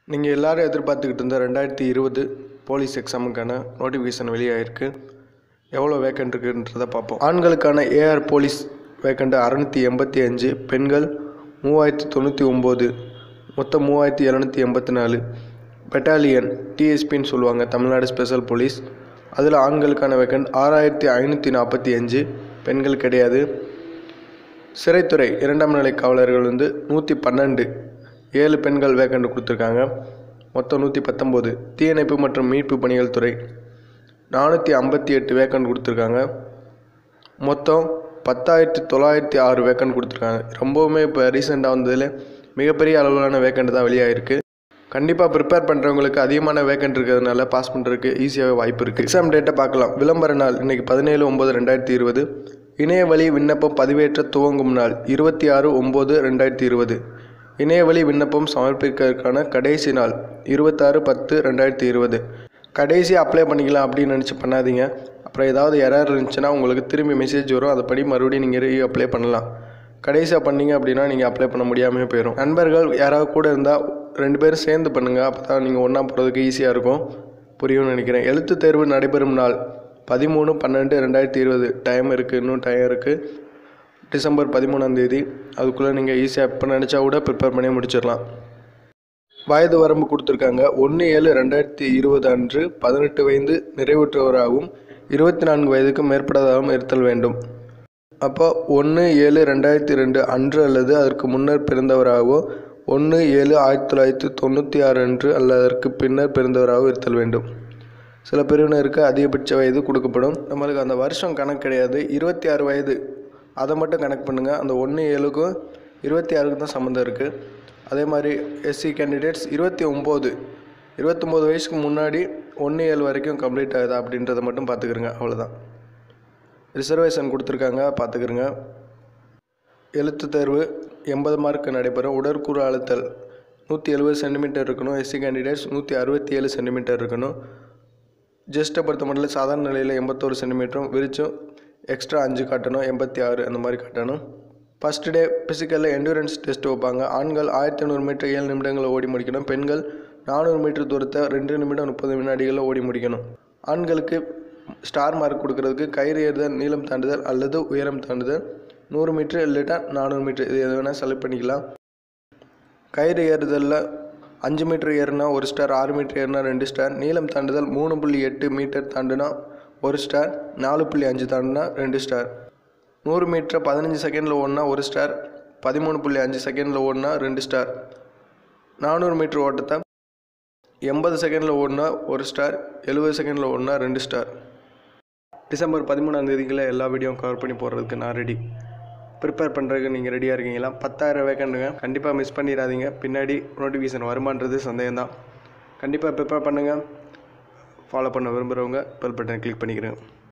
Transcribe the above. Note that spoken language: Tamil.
நீங்கள் எல்லாரும் எதிர்பார்த்துக்கிட்டு இருந்த ரெண்டாயிரத்தி இருபது போலீஸ் எக்ஸாமுக்கான நோட்டிஃபிகேஷன் வெளியாகிருக்கு எவ்வளோ வேக்கண்ட் இருக்குன்றதை பார்ப்போம் ஆண்களுக்கான ஏஆர் போலீஸ் வேக்கண்ட் அறநூற்றி எண்பத்தி அஞ்சு பெண்கள் மூவாயிரத்தி தொண்ணூற்றி ஒம்பது மொத்தம் மூவாயிரத்தி எழுநூற்றி எண்பத்தி நாலு பெட்டாலியன் டிஎஸ்பின்னு சொல்லுவாங்க தமிழ்நாடு ஸ்பெஷல் போலீஸ் அதில் ஆண்களுக்கான வேக்கண்ட் ஆறாயிரத்தி ஐநூற்றி நாற்பத்தி அஞ்சு பெண்கள் கிடையாது சிறைத்துறை இரண்டாம் நிலை காவலர்கள் வந்து நூற்றி பன்னெண்டு ஏழு பெண்கள் வேக்கண்ட் கொடுத்துருக்காங்க மொத்தம் நூற்றி பத்தொம்போது தீயணைப்பு மற்றும் மீட்பு பணிகள் துறை நானூற்றி ஐம்பத்தி எட்டு வேக்கண்ட் கொடுத்துருக்காங்க மொத்தம் பத்தாயிரத்தி தொள்ளாயிரத்தி ஆறு வேக்கண்ட் கொடுத்துருக்காங்க ரொம்பவுமே இப்போ ரீசெண்டாக வந்ததில் மிகப்பெரிய அளவிலான வேக்கண்ட் தான் வெளியாகிருக்கு கண்டிப்பாக ப்ரிப்பேர் பண்ணுறவங்களுக்கு அதிகமான வேக்கண்ட் இருக்கிறதுனால பாஸ் பண்ணுறதுக்கு ஈஸியாகவே வாய்ப்பு இருக்குது எக்ஸாம் டேட்டை பார்க்கலாம் விளம்பர நாள் இன்றைக்கி பதினேழு ஒம்பது ரெண்டாயிரத்தி இருபது இணையவழி விண்ணப்பம் பதிவேற்ற துவங்கும் நாள் இருபத்தி ஆறு ஒம்பது ரெண்டாயிரத்தி இருபது இணையவழி விண்ணப்பம் சமர்ப்பிக்கிறதுக்கான கடைசி நாள் இருபத்தாறு பத்து ரெண்டாயிரத்தி இருபது கடைசி அப்ளை பண்ணிக்கலாம் அப்படின்னு நினச்சி பண்ணாதீங்க அப்புறம் ஏதாவது எரர் இருந்துச்சுன்னா உங்களுக்கு திரும்பி மெசேஜ் வரும் அதை படி மறுபடியும் நீங்கள் ரீ அப்ளை பண்ணலாம் கடைசியாக பண்ணீங்க அப்படின்னா நீங்கள் அப்ளை பண்ண முடியாமல் போயிடும் நண்பர்கள் யாராவது கூட இருந்தால் ரெண்டு பேரும் சேர்ந்து பண்ணுங்கள் அப்போ தான் நீங்கள் ஒன்றா போகிறதுக்கு ஈஸியாக இருக்கும் புரியும்னு நினைக்கிறேன் எழுத்து தேர்வு நடைபெறும் நாள் பதிமூணு பன்னெண்டு ரெண்டாயிரத்தி இருபது டைம் இருக்குது இன்னும் டைம் இருக்குது டிசம்பர் பதிமூணாம் தேதி அதுக்குள்ளே நீங்கள் ஈஸியாக இப்போ நினச்சா கூட ப்ரிப்பேர் பண்ணி முடிச்சிடலாம் வயது வரம்பு கொடுத்துருக்காங்க ஒன்று ஏழு ரெண்டாயிரத்தி இருபது அன்று பதினெட்டு வயது நிறைவுற்றவராகவும் இருபத்தி நான்கு வயதுக்கு மேற்பட்டதாகவும் இருத்தல் வேண்டும் அப்போ ஒன்று ஏழு ரெண்டாயிரத்தி ரெண்டு அன்று அல்லது அதற்கு முன்னர் பிறந்தவராகவோ ஒன்று ஏழு ஆயிரத்தி தொள்ளாயிரத்தி தொண்ணூற்றி ஆறு அன்று அல்லது அதற்கு பின்னர் பிறந்தவராகவும் இருத்தல் வேண்டும் சில பிரிவினருக்கு அதிகபட்ச வயது கொடுக்கப்படும் நம்மளுக்கு அந்த வருஷம் கணக்கு கிடையாது இருபத்தி ஆறு வயது அதை மட்டும் கணக்கு பண்ணுங்கள் அந்த ஒன்று ஏழுக்கும் இருபத்தி ஆறுக்கும் தான் சம்மந்தம் இருக்குது அதே மாதிரி எஸ்சி கேண்டிடேட்ஸ் இருபத்தி ஒம்பது இருபத்தொம்போது வயசுக்கு முன்னாடி ஒன்று ஏழு வரைக்கும் கம்ப்ளீட் ஆகுதா அப்படின்றத மட்டும் பார்த்துக்கிறங்க அவ்வளோதான் ரிசர்வேஷன் கொடுத்துருக்காங்க பார்த்துக்கிறங்க எழுத்து தேர்வு எண்பது மார்க் நடைபெறும் உடற்கூறு அழுத்தல் நூற்றி எழுபது சென்டிமீட்டர் இருக்கணும் எஸ்சி கேண்டிடேட்ஸ் நூற்றி அறுபத்தி ஏழு சென்டிமீட்டர் இருக்கணும் ஜஸ்ட்டை பொறுத்த மட்டும் சாதாரண நிலையில் எண்பத்தோரு சென்டிமீட்டரும் விரிச்சும் எக்ஸ்ட்ரா அஞ்சு காட்டணும் எண்பத்தி ஆறு அந்த மாதிரி காட்டணும் ஃபஸ்ட் டே ஃபிசிக்கலில் எண்டூரன்ஸ் டெஸ்ட் வைப்பாங்க ஆண்கள் ஆயிரத்தி ஐநூறு மீட்டர் ஏழு நிமிடங்களில் ஓடி முடிக்கணும் பெண்கள் நானூறு மீட்டர் தூரத்தை ரெண்டு நிமிடம் முப்பது வினாடிகளில் ஓடி முடிக்கணும் ஆண்களுக்கு ஸ்டார் மார்க் கொடுக்கறதுக்கு கயிறு ஏறுதல் நீளம் தாண்டுதல் அல்லது உயரம் தாண்டுதல் நூறு மீட்டர் இல்லைட்டா நானூறு மீட்டர் இது எது வேணால் செலக்ட் பண்ணிக்கலாம் கயிறு ஏறுதலில் அஞ்சு மீட்டர் ஏறுனா ஒரு ஸ்டார் ஆறு மீட்டர் ஏறுனா ரெண்டு ஸ்டார் நீளம் தாண்டுதல் மூணு புள்ளி எட்டு மீட்டர் தாண்டுனா ஒரு ஸ்டார் நாலு புள்ளி அஞ்சு தாண்டுனா ரெண்டு ஸ்டார் நூறு மீட்டரை பதினஞ்சு செகண்டில் ஓடினா ஒரு ஸ்டார் பதிமூணு புள்ளி அஞ்சு செகண்டில் ஓடினா ரெண்டு ஸ்டார் நானூறு மீட்டர் ஓட்டத்தை எண்பது செகண்டில் ஓடினா ஒரு ஸ்டார் எழுபது செகண்டில் ஓடினா ரெண்டு ஸ்டார் டிசம்பர் பதிமூணாம் தேதிக்குள்ளே எல்லா வீடியோவும் கவர் பண்ணி போடுறதுக்கு நான் ரெடி ப்ரிப்பேர் பண்ணுறதுக்கு நீங்கள் ரெடியாக இருக்கீங்களா பத்தாயிரம் வேக்கண்டுங்க கண்டிப்பாக மிஸ் பண்ணிடாதீங்க பின்னாடி நோட்டிஃபிகேஷன் வருமானது சந்தேகம்தான் கண்டிப்பாக ப்ரிப்பேர் பண்ணுங்கள் ஃபாலோ பண்ண விரும்புகிறவங்க பெல் பட்டனை கிளிக் பண்ணிக்கிறேன்